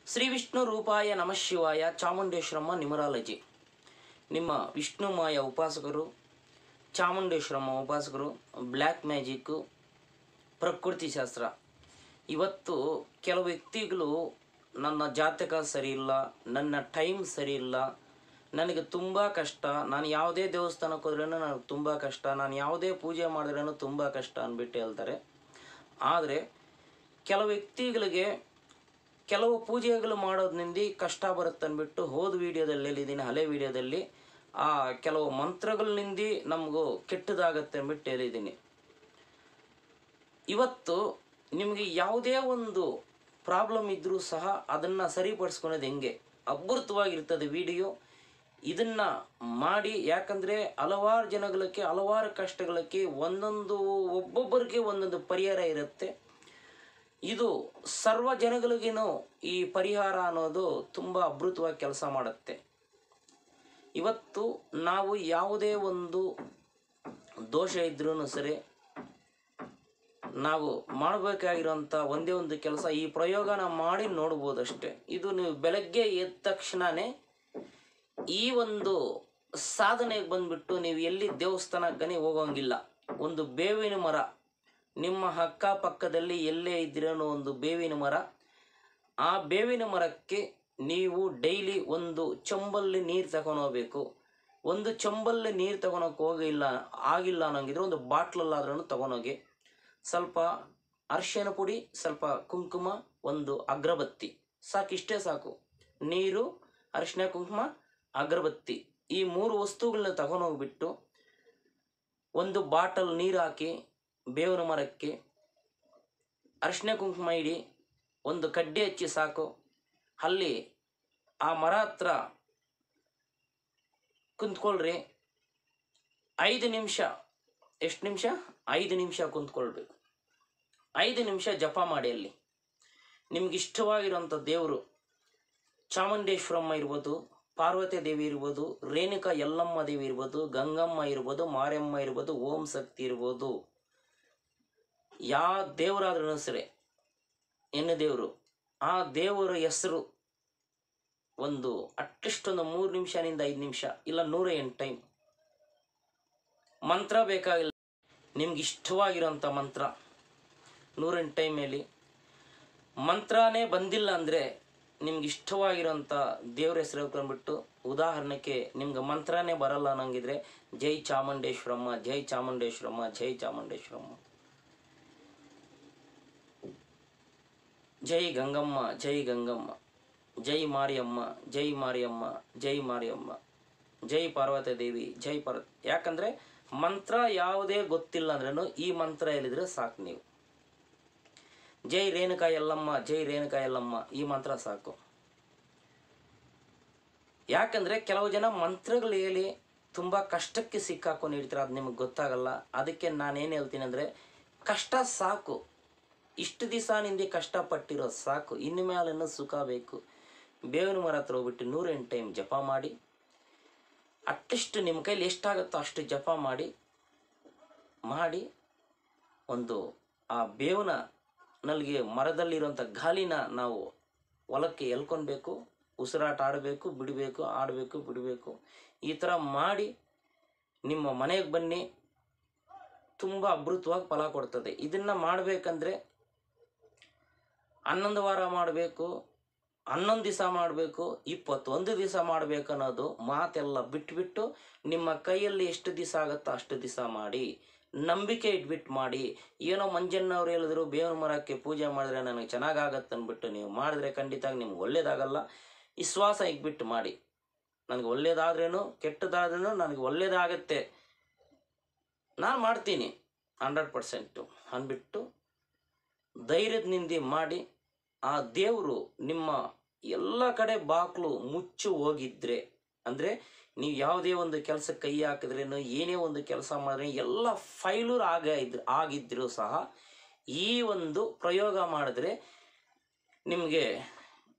ಶ್ರೀ ವಿಷ್ಣು ರೂಪಾಯ ನಮಃ ಶಿವಾಯ ಚಾಮುಂಡೇಶ್ವರಮ್ಮ ನಿಮರಾಲಜಿ ನಿಮ್ಮ ವಿಷ್ಣುಮಾಯ ಉಪಾಸಕರು ಚಾಮುಂಡೇಶ್ವರಮ್ಮ ಉಪಾಸಕರು ಬ್ಲ್ಯಾಕ್ ಮ್ಯಾಜಿಕ್ಕು ಪ್ರಕೃತಿ ಶಾಸ್ತ್ರ ಇವತ್ತು ಕೆಲವು ವ್ಯಕ್ತಿಗಳು ನನ್ನ ಜಾತಕ ಸರಿ ಇಲ್ಲ ನನ್ನ ಟೈಮ್ ಸರಿ ಇಲ್ಲ ನನಗೆ ತುಂಬ ಕಷ್ಟ ನಾನು ಯಾವುದೇ ದೇವಸ್ಥಾನಕ್ಕೆ ಹೋದ್ರೂ ನನಗೆ ತುಂಬ ಕಷ್ಟ ನಾನು ಯಾವುದೇ ಪೂಜೆ ಮಾಡಿದ್ರೂ ತುಂಬ ಕಷ್ಟ ಅಂದ್ಬಿಟ್ಟು ಹೇಳ್ತಾರೆ ಆದರೆ ಕೆಲವು ವ್ಯಕ್ತಿಗಳಿಗೆ ಕೆಲವು ಪೂಜೆಗಳು ಮಾಡೋದ್ರಿಂದ ಕಷ್ಟ ಬರುತ್ತೆ ಅಂದ್ಬಿಟ್ಟು ಹೋದ ವಿಡಿಯೋದಲ್ಲಿ ಹೇಳಿದ್ದೀನಿ ಹಳೆ ವಿಡಿಯೋದಲ್ಲಿ ಆ ಕೆಲವು ಮಂತ್ರಗಳಿಂದ ನಮಗೂ ಕೆಟ್ಟದಾಗತ್ತೆ ಅಂದ್ಬಿಟ್ಟು ಹೇಳಿದ್ದೀನಿ ಇವತ್ತು ನಿಮಗೆ ಯಾವುದೇ ಒಂದು ಪ್ರಾಬ್ಲಮ್ ಇದ್ದರೂ ಸಹ ಅದನ್ನು ಸರಿಪಡಿಸ್ಕೊಳೋದು ಹೆಂಗೆ ಅದ್ಭುತವಾಗಿರ್ತದೆ ವಿಡಿಯೋ ಇದನ್ನು ಮಾಡಿ ಯಾಕಂದರೆ ಹಲವಾರು ಜನಗಳಿಗೆ ಹಲವಾರು ಕಷ್ಟಗಳಿಗೆ ಒಂದೊಂದು ಒಬ್ಬೊಬ್ಬರಿಗೆ ಒಂದೊಂದು ಪರಿಹಾರ ಇರುತ್ತೆ ಇದು ಸರ್ವ ಜನಗಳಿಗೇನು ಈ ಪರಿಹಾರ ಅನ್ನೋದು ತುಂಬ ಅದ್ಭುತವಾಗಿ ಕೆಲಸ ಮಾಡುತ್ತೆ ಇವತ್ತು ನಾವು ಯಾವುದೇ ಒಂದು ದೋಷ ಇದ್ರೂ ಸರಿ ನಾವು ಮಾಡಬೇಕಾಗಿರೋಂಥ ಒಂದೇ ಒಂದು ಕೆಲಸ ಈ ಪ್ರಯೋಗನ ಮಾಡಿ ನೋಡ್ಬೋದಷ್ಟೆ ಇದು ನೀವು ಬೆಳಗ್ಗೆ ಎದ್ದ ತಕ್ಷಣವೇ ಈ ಒಂದು ಸಾಧನೆಗೆ ಬಂದ್ಬಿಟ್ಟು ನೀವು ಎಲ್ಲಿ ದೇವಸ್ಥಾನಕ್ಕನೇ ಹೋಗೋಂಗಿಲ್ಲ ಒಂದು ಬೇವಿನ ಮರ ನಿಮ್ಮ ಅಕ್ಕಪಕ್ಕದಲ್ಲಿ ಎಲ್ಲೇ ಇದ್ದೀರೋ ಒಂದು ಬೇವಿನ ಮರ ಆ ಬೇವಿನ ಮರಕ್ಕೆ ನೀವು ಡೈಲಿ ಒಂದು ಚಂಬಲ್ಲಿ ನೀರು ತಗೊಂಡು ಹೋಗ್ಬೇಕು ಒಂದು ಚಂಬಲ್ಲಿ ನೀರು ತಗೊಳಕ್ಕೆ ಹೋಗಿಲ್ಲ ಆಗಿಲ್ಲ ಅನ್ನೋಂಗಿದ್ರೆ ಒಂದು ಬಾಟ್ಲಲ್ಲಾದ್ರೂ ತಗೊಂಡೋಗಿ ಸ್ವಲ್ಪ ಅರಿಶಿನ ಪುಡಿ ಸ್ವಲ್ಪ ಕುಂಕುಮ ಒಂದು ಅಗರಬತ್ತಿ ಸಾಕಿಷ್ಟೇ ಸಾಕು ನೀರು ಅರಿಶಿನ ಕುಂಕುಮ ಅಗರಬತ್ತಿ ಈ ಮೂರು ವಸ್ತುಗಳನ್ನ ತಗೊಂಡೋಗ್ಬಿಟ್ಟು ಒಂದು ಬಾಟಲ್ ನೀರು ಹಾಕಿ ಬೇವಿನ ಮರಕ್ಕೆ ಅರಿಶಿನ ಕುಂಕುಮ ಇಡಿ ಒಂದು ಕಡ್ಡಿ ಹಚ್ಚಿ ಸಾಕು ಅಲ್ಲಿ ಆ ಮರ ಹತ್ರ ಕುಂತ್ಕೊಳ್ರಿ ಐದು ನಿಮಿಷ ಎಷ್ಟು ನಿಮಿಷ ಐದು ನಿಮಿಷ ಕುಂತ್ಕೊಳ್ಬೇಕು ಐದು ನಿಮಿಷ ಜಪ ಮಾಡಿ ಅಲ್ಲಿ ನಿಮ್ಗೆ ಇಷ್ಟವಾಗಿರೋಂಥ ದೇವರು ಚಾಮುಂಡೇಶ್ವರಮ್ಮ ಇರ್ಬೋದು ಪಾರ್ವತಿ ದೇವಿ ಇರ್ಬೋದು ರೇಣುಕಾ ಯಲ್ಲಮ್ಮ ದೇವಿ ಇರ್ಬೋದು ಗಂಗಮ್ಮ ಇರ್ಬೋದು ಮಾರಮ್ಮ ಇರ್ಬೋದು ಓಂ ಶಕ್ತಿ ಇರ್ಬೋದು ಯಾವ ದೇವರಾದ್ರೂ ಸರಿ ಎಣ್ಣೆ ದೇವರು ಆ ದೇವರ ಹೆಸರು ಒಂದು ಅಟ್ಲೀಸ್ಟ್ ಒಂದು ಮೂರು ನಿಮಿಷನಿಂದ ಐದು ನಿಮಿಷ ಇಲ್ಲ ನೂರ ಎಂಟು ಟೈಮ್ ಮಂತ್ರ ಬೇಕಾಗಿಲ್ಲ ನಿಮ್ಗೆ ಇಷ್ಟವಾಗಿರೋಂಥ ಮಂತ್ರ ನೂರೆಂಟು ಟೈಮಲ್ಲಿ ಮಂತ್ರನೇ ಬಂದಿಲ್ಲ ಅಂದರೆ ನಿಮ್ಗೆ ಇಷ್ಟವಾಗಿರೋಂಥ ದೇವ್ರ ಹೆಸರು ಹೇಳ್ಕೊಂಡ್ಬಿಟ್ಟು ಉದಾಹರಣೆಗೆ ನಿಮ್ಗೆ ಮಂತ್ರನೇ ಬರಲ್ಲ ಅನ್ನಂಗಿದ್ರೆ ಜೈ ಚಾಮುಂಡೇಶ್ವರಮ್ಮ ಜೈ ಚಾಮುಂಡೇಶ್ವರಮ್ಮ ಜೈ ಚಾಮುಂಡೇಶ್ವರಮ್ಮ ಜೈ ಗಂಗಮ್ಮ ಜೈ ಗಂಗಮ್ಮ ಜೈ ಮಾರಿಯಮ್ಮ ಜೈ ಮಾರಿಯಮ್ಮ ಜೈ ಮಾರಿಯಮ್ಮ ಜೈ ಪಾರ್ವತಿ ದೇವಿ ಜೈ ಪಾರ್ವ ಯಾಕಂದರೆ ಮಂತ್ರ ಯಾವುದೇ ಗೊತ್ತಿಲ್ಲ ಅಂದ್ರೂ ಈ ಮಂತ್ರ ಹೇಳಿದ್ರೆ ಸಾಕು ನೀವು ಜೈ ರೇಣುಕಾ ಯಲ್ಲಮ್ಮ ಜೈ ರೇಣುಕಾ ಯಲ್ಲಮ್ಮ ಈ ಮಂತ್ರ ಸಾಕು ಯಾಕಂದರೆ ಕೆಲವು ಜನ ಮಂತ್ರಗಳು ಹೇಳಿ ತುಂಬ ಕಷ್ಟಕ್ಕೆ ಸಿಕ್ಕಾಕೊಂಡು ಇಡ್ತಾರೆ ಅದು ನಿಮಗೆ ಗೊತ್ತಾಗಲ್ಲ ಅದಕ್ಕೆ ನಾನೇನು ಹೇಳ್ತೀನಿ ಅಂದರೆ ಕಷ್ಟ ಸಾಕು ಇಷ್ಟು ದಿವಸ ನಿಂದೆ ಕಷ್ಟಪಟ್ಟಿರೋ ಸಾಕು ಇನ್ನು ಮೇಲನ್ನು ಸುಖ ಬೇಕು ಬೇವಿನ ಮರ ಹತ್ರ ಹೋಗ್ಬಿಟ್ಟು ನೂರೆಂಟು ಟೈಮ್ ಜಪ ಮಾಡಿ ಅಟ್ಲೀಸ್ಟ್ ನಿಮ್ಮ ಕೈಲಿ ಎಷ್ಟಾಗುತ್ತೋ ಅಷ್ಟು ಜಪ ಮಾಡಿ ಮಾಡಿ ಒಂದು ಆ ಬೇವಿನ ನಲ್ಗೆ ಮರದಲ್ಲಿರುವಂಥ ಗಾಲಿನ ನಾವು ಹೊಲಕ್ಕೆ ಎಲ್ಕೊಳ್ಬೇಕು ಉಸಿರಾಟ ಆಡಬೇಕು ಬಿಡಬೇಕು ಆಡಬೇಕು ಬಿಡಬೇಕು ಈ ಥರ ಮಾಡಿ ನಿಮ್ಮ ಮನೆಗೆ ಬನ್ನಿ ತುಂಬ ಅಮೃತವಾಗಿ ಫಲ ಕೊಡ್ತದೆ ಇದನ್ನು ಮಾಡಬೇಕಂದ್ರೆ ಹನ್ನೊಂದು ವಾರ ಮಾಡಬೇಕು ಹನ್ನೊಂದು ದಿವಸ ಮಾಡಬೇಕು ಇಪ್ಪತ್ತೊಂದು ದಿವಸ ಮಾಡಬೇಕು ಅನ್ನೋದು ಮಾತೆಲ್ಲ ಬಿಟ್ಬಿಟ್ಟು ನಿಮ್ಮ ಕೈಯಲ್ಲಿ ಎಷ್ಟು ದಿವಸ ಆಗುತ್ತೋ ಅಷ್ಟು ದಿವಸ ಮಾಡಿ ನಂಬಿಕೆ ಇಟ್ಬಿಟ್ಟು ಮಾಡಿ ಏನೋ ಮಂಜಣ್ಣವ್ರು ಹೇಳಿದ್ರು ಬೇವಿನ ಮರಕ್ಕೆ ಪೂಜೆ ಮಾಡಿದ್ರೆ ನನಗೆ ಚೆನ್ನಾಗಾಗತ್ತೆ ಅಂದ್ಬಿಟ್ಟು ನೀವು ಮಾಡಿದ್ರೆ ಖಂಡಿತ ನಿಮ್ಗೆ ಒಳ್ಳೇದಾಗಲ್ಲ ವಿಶ್ವಾಸ ಇಟ್ಬಿಟ್ಟು ಮಾಡಿ ನನಗೆ ಒಳ್ಳೇದಾದ್ರೇನು ಕೆಟ್ಟದಾದ್ರೂ ನನಗೆ ಒಳ್ಳೇದಾಗತ್ತೆ ನಾನು ಮಾಡ್ತೀನಿ ಹಂಡ್ರೆಡ್ ಪರ್ಸೆಂಟು ಅಂದ್ಬಿಟ್ಟು ಧೈರ್ಯದಿಂದ ಮಾಡಿ ಆ ದೇವರು ನಿಮ್ಮ ಎಲ್ಲ ಕಡೆ ಬಾಕ್ಲು ಮುಚ್ಚು ಹೋಗಿದ್ರೆ ಅಂದರೆ ನೀವು ಯಾವುದೇ ಒಂದು ಕೆಲಸ ಕೈ ಹಾಕಿದ್ರೇನು ಏನೇ ಒಂದು ಕೆಲಸ ಮಾಡಿದ್ರೆ ಎಲ್ಲ ಫೈಲೂರ್ ಆಗ ಇದ್ ಆಗಿದ್ರೂ ಸಹ ಈ ಒಂದು ಪ್ರಯೋಗ ಮಾಡಿದ್ರೆ ನಿಮಗೆ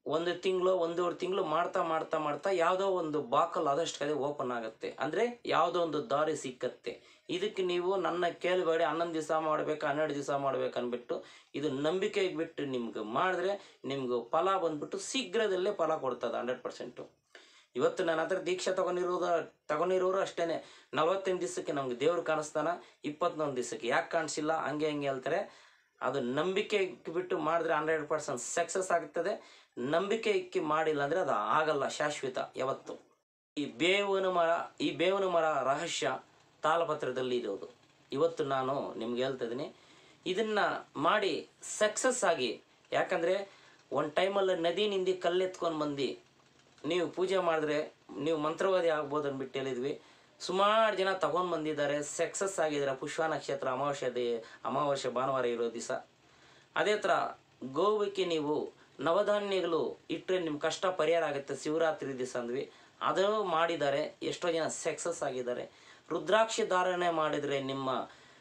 ಒಂದು ತಿಂಗಳು ಒಂದೂವರೆ ತಿಂಗಳು ಮಾಡ್ತಾ ಮಾಡ್ತಾ ಮಾಡ್ತಾ ಯಾವುದೋ ಒಂದು ಬಾಕಲ್ ಆದಷ್ಟು ಕಡೆ ಓಪನ್ ಆಗುತ್ತೆ ಅಂದರೆ ಯಾವುದೋ ಒಂದು ದಾರಿ ಸಿಕ್ಕತ್ತೆ ಇದಕ್ಕೆ ನೀವು ನನ್ನ ಕೇಳಬೇಡಿ ಹನ್ನೊಂದು ದಿವಸ ಮಾಡಬೇಕು ಹನ್ನೆರಡು ದಿವಸ ಮಾಡ್ಬೇಕು ಅಂದ್ಬಿಟ್ಟು ಇದು ನಂಬಿಕೆಗೆ ಬಿಟ್ಟು ನಿಮ್ಗೆ ಮಾಡಿದ್ರೆ ನಿಮ್ಗೆ ಫಲ ಬಂದ್ಬಿಟ್ಟು ಶೀಘ್ರದಲ್ಲೇ ಫಲ ಕೊಡ್ತದೆ ಹಂಡ್ರೆಡ್ ಪರ್ಸೆಂಟು ಇವತ್ತು ನನ್ನ ಹತ್ರ ದೀಕ್ಷೆ ತಗೊಂಡಿರೋದು ತಗೊಂಡಿರೋರು ಅಷ್ಟೇನೆ ನಲವತ್ತೆಂಟು ದಿವಸಕ್ಕೆ ನಮ್ಗೆ ದೇವ್ರು ಕಾಣಿಸ್ತಾನ ಇಪ್ಪತ್ತೊಂದು ದಿವಸಕ್ಕೆ ಯಾಕೆ ಕಾಣಿಸಿಲ್ಲ ಹಂಗೆ ಹಂಗೆ ಹೇಳ್ತಾರೆ ಅದು ನಂಬಿಕೆ ಇಕ್ಕಿ ಬಿಟ್ಟು ಮಾಡಿದ್ರೆ ಹಂಡ್ರೆಡ್ ಪರ್ಸೆಂಟ್ ಸಕ್ಸಸ್ ಆಗ್ತದೆ ನಂಬಿಕೆ ಇಕ್ಕಿ ಮಾಡಿಲ್ಲ ಅಂದರೆ ಅದು ಆಗಲ್ಲ ಶಾಶ್ವತ ಯಾವತ್ತು ಈ ಬೇವಿನ ಮರ ಈ ಬೇವಿನ ಮರ ರಹಸ್ಯ ತಾಳಪತ್ರದಲ್ಲಿ ಇರೋದು ಇವತ್ತು ನಾನು ನಿಮ್ಗೆ ಹೇಳ್ತಾ ಇದ್ದೀನಿ ಇದನ್ನು ಮಾಡಿ ಸಕ್ಸಸ್ ಆಗಿ ಯಾಕಂದರೆ ಒಂದು ಟೈಮಲ್ಲಿ ನದಿ ನಿಂದಿ ಕಲ್ಲೆತ್ಕೊಂಡು ಬಂದು ನೀವು ಪೂಜೆ ಮಾಡಿದ್ರೆ ನೀವು ಮಂತ್ರವಾದಿ ಆಗ್ಬೋದು ಅಂದ್ಬಿಟ್ಟು ಹೇಳಿದ್ವಿ ಸುಮಾರು ಜನ ತಗೊಂಡು ಬಂದಿದ್ದಾರೆ ಸಕ್ಸಸ್ ಆಗಿದ್ದಾರೆ ಪುಷ್ಪ ನಕ್ಷತ್ರ ಅಮಾವಾಸ್ಯೆ ದೇ ಅಮಾವಾಸ್ಯೆ ಭಾನುವಾರ ಇರೋ ದಿವಸ ಅದೇ ಥರ ಗೋವಿಗೆ ನೀವು ನವಧಾನ್ಯಗಳು ಇಟ್ಟರೆ ನಿಮ್ಮ ಕಷ್ಟ ಪರಿಹಾರ ಆಗುತ್ತೆ ಶಿವರಾತ್ರಿ ದಿವಸ ಅಂದ್ವಿ ಅದು ಮಾಡಿದ್ದಾರೆ ಎಷ್ಟೋ ಜನ ಸಕ್ಸಸ್ ಆಗಿದ್ದಾರೆ ರುದ್ರಾಕ್ಷಿ ಧಾರಣೆ ಮಾಡಿದರೆ ನಿಮ್ಮ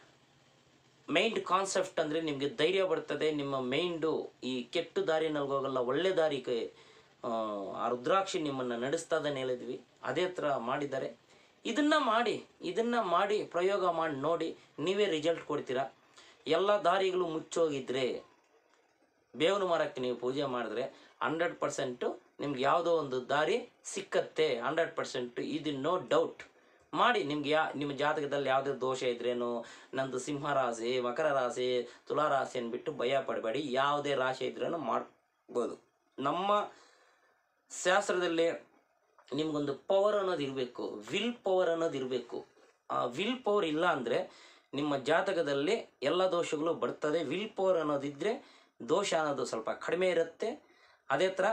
ಮೈಂಡ್ ಕಾನ್ಸೆಪ್ಟ್ ಅಂದರೆ ನಿಮಗೆ ಧೈರ್ಯ ಬರ್ತದೆ ನಿಮ್ಮ ಮೈಂಡು ಈ ಕೆಟ್ಟು ದಾರಿನಲ್ಲಿ ಹೋಗಲ್ಲ ಒಳ್ಳೆ ದಾರಿಗೆ ಆ, ಆ ರುದ್ರಾಕ್ಷಿ ನಿಮ್ಮನ್ನು ನಡೆಸ್ತದನ್ನ ಹೇಳಿದ್ವಿ ಅದೇ ಥರ ಮಾಡಿದ್ದಾರೆ ಇದನ್ನ ಮಾಡಿ ಇದನ್ನ ಮಾಡಿ ಪ್ರಯೋಗ ಮಾಡಿ ನೋಡಿ ನೀವೇ ರಿಸಲ್ಟ್ ಕೊಡ್ತೀರಾ ಎಲ್ಲ ದಾರಿಗಳು ಮುಚ್ಚೋಗಿದ್ರೆ ಬೇವಿನ ಮರಕ್ಕೆ ನೀವು ಪೂಜೆ ಮಾಡಿದ್ರೆ ಹಂಡ್ರೆಡ್ ಪರ್ಸೆಂಟು ನಿಮ್ಗೆ ಯಾವುದೋ ಒಂದು ದಾರಿ ಸಿಕ್ಕತ್ತೆ ಹಂಡ್ರೆಡ್ ಪರ್ಸೆಂಟು ಇದು ನೋ ಡೌಟ್ ಮಾಡಿ ನಿಮ್ಗೆ ಯಾ ನಿಮ್ಮ ಜಾತಕದಲ್ಲಿ ಯಾವುದೇ ದೋಷ ಇದ್ರೇನು ನಂದು ಸಿಂಹ ರಾಶಿ ಮಕರ ರಾಶಿ ತುಲಾ ರಾಶಿ ಅಂದ್ಬಿಟ್ಟು ಭಯ ಪಡಬೇಡಿ ಯಾವುದೇ ರಾಶಿ ಇದ್ರೇನು ಮಾಡ್ಬೋದು ನಮ್ಮ ಶಾಸ್ತ್ರದಲ್ಲಿ ನಿಮ್ಗೊಂದು ಪವರ್ ಅನ್ನೋದು ಇರಬೇಕು ವಿಲ್ ಪವರ್ ಅನ್ನೋದು ಇರಬೇಕು ಆ ವಿಲ್ ಪವರ್ ಇಲ್ಲ ಅಂದರೆ ನಿಮ್ಮ ಜಾತಕದಲ್ಲಿ ಎಲ್ಲ ದೋಷಗಳು ಬರ್ತದೆ ವಿಲ್ ಪವರ್ ಅನ್ನೋದಿದ್ದರೆ ದೋಷ ಅನ್ನೋದು ಸ್ವಲ್ಪ ಕಡಿಮೆ ಇರುತ್ತೆ ಅದೇ ಥರ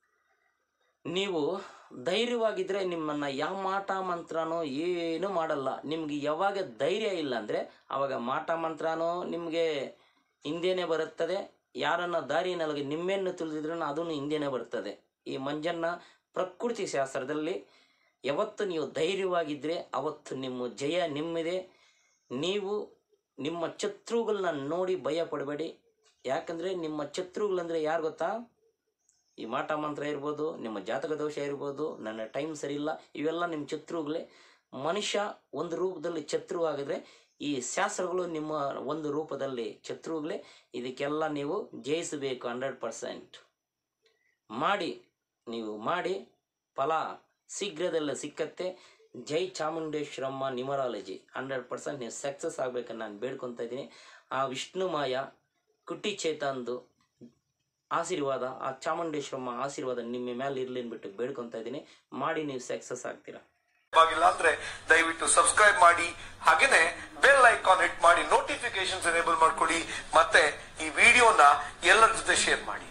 ನೀವು ಧೈರ್ಯವಾಗಿದ್ದರೆ ನಿಮ್ಮನ್ನು ಯಾವ ಮಾಟ ಮಂತ್ರನೋ ಏನೂ ಮಾಡಲ್ಲ ನಿಮ್ಗೆ ಯಾವಾಗ ಧೈರ್ಯ ಇಲ್ಲ ಅಂದರೆ ಆವಾಗ ಮಾಟ ಮಂತ್ರನೋ ನಿಮಗೆ ಹಿಂದೆನೇ ಬರುತ್ತದೆ ಯಾರನ್ನ ದಾರಿ ನಲಗೆ ನಿಮ್ಮೆನ್ನು ತಿಳಿದಿದ್ರೂ ಅದನ್ನು ಹಿಂದೆನೇ ಬರ್ತದೆ ಈ ಮಂಜನ್ನ ಪ್ರಕೃತಿ ಶಾಸ್ತ್ರದಲ್ಲಿ ಯಾವತ್ತು ನೀವು ಧೈರ್ಯವಾಗಿದ್ದರೆ ಅವತ್ತು ನಿಮ್ಮ ಜಯ ನಿಮ್ಮದೇ ನೀವು ನಿಮ್ಮ ಶತ್ರುಗಳನ್ನ ನೋಡಿ ಭಯ ಪಡಬೇಡಿ ಯಾಕಂದರೆ ನಿಮ್ಮ ಶತ್ರುಗಳಂದರೆ ಯಾರು ಗೊತ್ತಾ ಈ ಮಾಟ ಮಂತ್ರ ಇರ್ಬೋದು ನಿಮ್ಮ ಜಾತಕ ದೋಷ ಇರ್ಬೋದು ನನ್ನ ಟೈಮ್ ಸರಿ ಇಲ್ಲ ಇವೆಲ್ಲ ನಿಮ್ಮ ಶತ್ರುಗಳೇ ಮನುಷ್ಯ ಒಂದು ರೂಪದಲ್ಲಿ ಶತ್ರು ಆಗಿದ್ರೆ ಈ ಶಾಸ್ತ್ರಗಳು ನಿಮ್ಮ ಒಂದು ರೂಪದಲ್ಲಿ ಶತ್ರುಗಳೇ ಇದಕ್ಕೆಲ್ಲ ನೀವು ಜಯಿಸಬೇಕು ಹಂಡ್ರೆಡ್ ಪರ್ಸೆಂಟ್ ಮಾಡಿ ನೀವು ಮಾಡಿ ಫಲ ಶೀಘ್ರದಲ್ಲೇ ಸಿಕ್ಕತ್ತೆ ಜೈ ಚಾಮುಂಡೇಶ್ವರಮ್ಮ ನ್ಯೂಮರಾಲಜಿ ಹಂಡ್ರೆಡ್ ಪರ್ಸೆಂಟ್ ನೀವು ಸಕ್ಸಸ್ ಆಗ್ಬೇಕಂತ ನಾನು ಬೇಡ್ಕೊತಾ ಇದ್ದೀನಿ ಆ ವಿಷ್ಣುಮಾಯ ಕುಟ್ಟಿ ಚೇತಂದು ಆಶೀರ್ವಾದ ಆ ಚಾಮುಂಡೇಶ್ವರಮ್ಮ ಆಶೀರ್ವಾದ ನಿಮ್ಮ ಮೇಲೆ ಇರಲಿ ಅಂದ್ಬಿಟ್ಟು ಬೇಡ್ಕೊತಾ ಇದ್ದೀನಿ ಮಾಡಿ ನೀವು ಸಕ್ಸಸ್ ಆಗ್ತೀರಾ ಆಗಿಲ್ಲ ಅಂದ್ರೆ ದಯವಿಟ್ಟು ಸಬ್ಸ್ಕ್ರೈಬ್ ಮಾಡಿ ಹಾಗೇನೆ ಬೆಲ್ ಐಕಾನ್ ಹಿಟ್ ಮಾಡಿ ನೋಟಿಫಿಕೇಶನ್ಸ್ ಎನೇಬಲ್ ಮಾಡ್ಕೊಳ್ಳಿ ಮತ್ತೆ ಈ ವಿಡಿಯೋನ ಎಲ್ಲರ ಜೊತೆ ಶೇರ್ ಮಾಡಿ